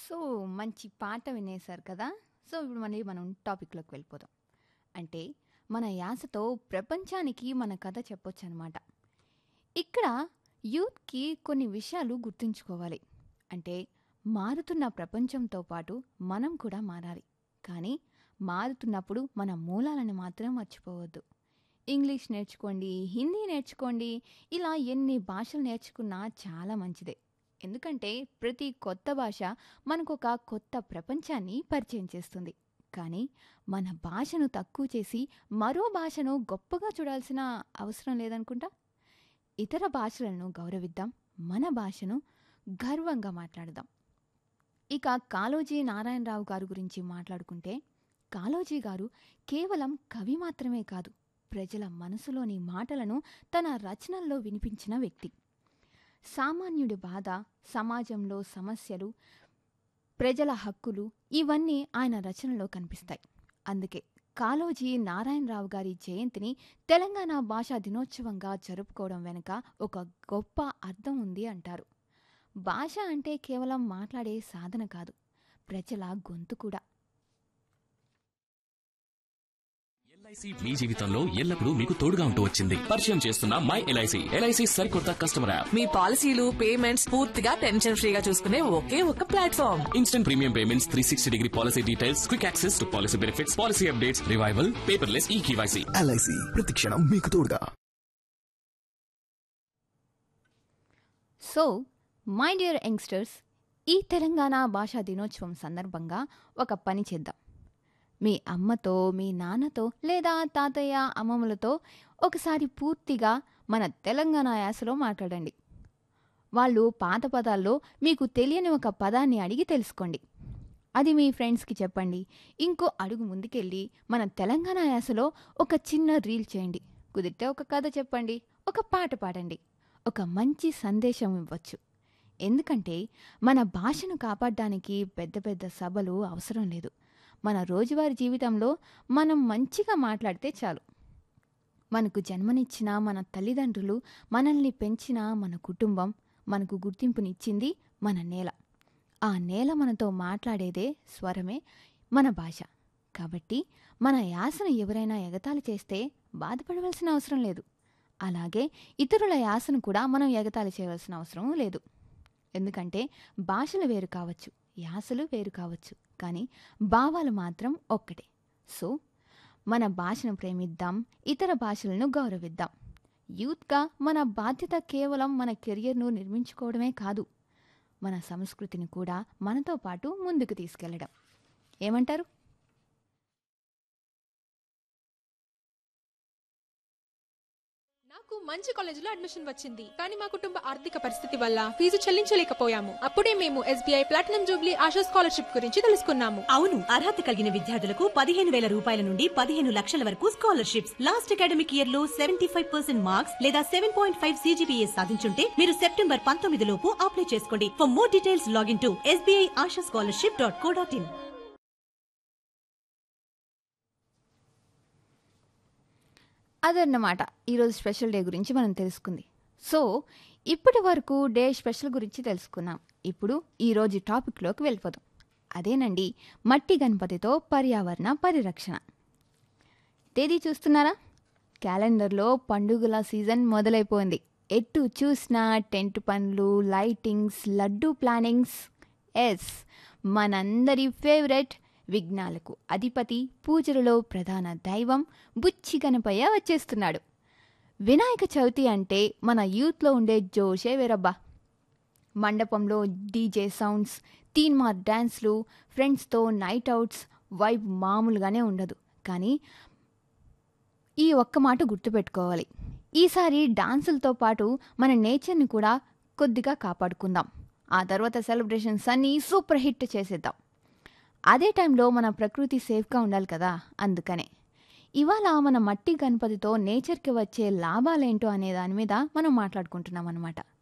So, మంచి పాట వినేశారు కదా! సో, ఇప్పుడు మళ్ళీ మనం టాపిక్‌లోకి వెళ్ళిపోదాం. అంటే, మన యాసతో ప్రపంచానికి మన కథ చెప్పొచ్చనమాట. ఇక్కడ యూత్‌కి కొన్ని విషయాలు గుర్తుంచుకోవాలి. అంటే, మారుతున్న ప్రపంచంతో పాటు మనం కూడా మారాలి. కానీ, మారుతున్నప్పుడు మన మూలాలను మాత్రం మర్చిపోవద్దు. ఇంగ్లీష్ నేర్చుకోండి, హిందీ నేర్చుకోండి, ఇలా ఎన్ని భాషలు నేర్చుకున్నా చాలా మంచిదే. ఎందుకంటే, ప్రతి కొత్త భాష మనకొక కొత్త ప్రపంచాన్ని పరిచయం చేస్తుంది. కానీ, మన భాషను తక్కువ చేసి, మరో భాషను గొప్పగా చూడాల్సిన అవసరం లేదనుకుంటా? ఇతర భాషలను గౌరవిద్దాం. మన భాషను గర్వంగా మాట్లాడదాం. ఇక కాళోజీ నారాయణరావు గారు గురించి మాట్లాడుకుంటే, కాళోజీ గారు కేవలం కవి మాత్రమే కాదు, ప్రజల మనసులోని మాటలను తన రచనల్లో వినిపించిన వ్యక్తి. సామాన్యుడి బాధ, సమాజంలో సమస్యలు, ప్రజల హక్కులు ఇవన్నీ ఆయన రచనలో కనిపిస్తాయి. అందుకే కాళోజీ నారాయణరావు గారి జయంతిని తెలంగాణ భాషా దినోత్సవంగా జరుపుకోవడం వెనుక ఒక గొప్ప అర్థం ఉంది అంటారు. భాష అంటే కేవలం మాట్లాడే సాధన కాదు, ప్రజల గొంతు కూడా. ఎల్ఐసి మీ జీవితంలో ఎల్లప్పుడూ మీకు తోడుగా ఉంటూ వచ్చింది పరిచయం చేస్తున్న మై ఎల్ఐసి ఎల్ఐసి సరికొత్త కస్టమర్ యాప్ మీ పాలసీలు పేమెంట్స్ పూర్తిగా టెన్షన్ ఫ్రీగా చూసుకునే ఒకే ఒక platform instant premium payments three sixty degree policy details quick access to policy benefits policy updates revival paperless e KYC LIC ప్రతిక్షణం మీకు తోడుగా సో, మై డియర్ యంగ్స్టర్స్ ఈ తెలంగాణ భాషా దినోత్సవం సందర్భంగా ఒక పని చేద్దాం. మీ అమ్మతో, మీ నాన్నతో లేదా తాతయ్య, అమ్మమ్మలతో ఒకసారి పూర్తిగా మన తెలంగాణ యాసలో మాట్లాడండి. వాళ్ళు పాత పదాల్లో మీకు తెలియని ఒక పదాన్ని అడిగి తెలుసుకోండి. అది మీ ఫ్రెండ్స్‌కి చెప్పండి. ఇంకో అడుగు ముందుకెళ్ళి మన తెలంగాణ యాసలో ఒక చిన్న రీల్ చేయండి. కుదిరితే ఒక కథ చెప్పండి. ఒక పాట పాడండి. ఒక మంచి సందేశం ఇవ్వచ్చు. ఎందుకంటే, మన భాషను కాపాడడానికి పెద్ద పెద్ద సభలు అవసరం లేదు. మన రోజువారీ జీవితంలో మనం మంచిగా మాట్లాడితే చాలు. మనకు జన్మనిచ్చిన మన తల్లిదండ్రులు, మనల్ని పెంచిన మన కుటుంబం, మనకు గుర్తింపునిచ్చింది మన నేల. ఆ నేల మనతో మాట్లాడేదే స్వరమే మన భాష. కాబట్టి, మన యాసను ఎవరైనా ఎగతాళి చేస్తే బాధపడవలసిన అవసరం లేదు. అలాగే ఇతరుల యాసను కూడా మనం ఎగతాళి చేయవలసిన అవసరం లేదు. ఎందుకంటే, భాషలు వేరు కావచ్చు, యాసలు వేరు కావచ్చు. కానీ, భావాలు మాత్రం ఒక్కటే. సో, మన భాషను ప్రేమిద్దాం. ఇతర భాషలను గౌరవిద్దాం. యూత్‌గా మన బాధ్యత కేవలం మన కెరియర్‌ను నిర్మించుకోవడమే కాదు, మన సంస్కృతిని కూడా మనతో పాటు ముందుకు తీసుకెళ్లడం. ఏమంటారు? నాకు మంచి కాలేజీలో అడ్మిషన్ వచ్చింది కానీ మా కుటుంబ ఆర్థిక పరిస్థితి వల్ల ఫీజు చెల్లించలేకపోయాము అప్పుడే మేము SBI platinum jubilee Asha scholarship గురించి తెలుసుకున్నాము అవును అర్హత కలిగిన విద్యార్థులకు పదిహేను వేల రూపాయల నుండి పదిహేను లక్షల వరకు స్కాలర్షిప్స్ లాస్ట్ అకాడమిక్ ఇయర్ లో సెవెంటీ ఫైవ్ పర్సెంట్ మార్క్స్ లేదా సెవెన్ పాయింట్ ఫైవ్ సీజీపీఏ సాధించుంటే మీరు సెప్టెంబర్ పంతొమ్మిది లోపు అప్లై చేసుకోండి for more details login to SBI Asha scholarship dot co dot in అదన్నమాట ఈరోజు స్పెషల్ డే గురించి మనం తెలుసుకుంది. సో, ఇప్పటి వరకు డే స్పెషల్ గురించి తెలుసుకున్నాం. ఇప్పుడు ఈరోజు టాపిక్‌లోకి వెళ్ళిపోదాం. అదేనండి మట్టి గణపతితో పర్యావరణ పరిరక్షణ. తేదీ చూస్తున్నారా? క్యాలెండర్‌లో పండుగల సీజన్ మొదలైపోయింది. ఎటు చూసినా టెంట్ పనులు, లైటింగ్స్, లడ్డూ ప్లానింగ్స్. ఎస్ మనందరి ఫేవరెట్ విఘ్నాలకు అధిపతి, పూజలలో ప్రధాన దైవం బుచ్చి గణపయ్య వచ్చేస్తున్నాడు. వినాయక చవితి అంటే మన యూత్‌లో ఉండే జోషే వేరబ్బా! మండపంలో డీజే సౌండ్స్, తీన్మార్ డాన్స్‌లు, ఫ్రెండ్స్‌తో నైట్ ఔట్స్ వైబ్ మామూలుగానే ఉండదు. కానీ, ఈ ఒక్క మాట గుర్తుపెట్టుకోవాలి. ఈసారి డాన్సులతో పాటు మన నేచర్‌ని కూడా కొద్దిగా కాపాడుకుందాం. ఆ తర్వాత సెలబ్రేషన్స్ అన్నీ సూపర్ హిట్ చేసేద్దాం. అదే టైంలో మన ప్రకృతి సేఫ్‌గా ఉండాలి కదా! అందుకనే. ఇవాళ మన మట్టి గణపతితో నేచర్‌కి వచ్చే లాభాలేంటో అనే దాని మీద మనం మాట్లాడుకుంటున్నామన్నమాట.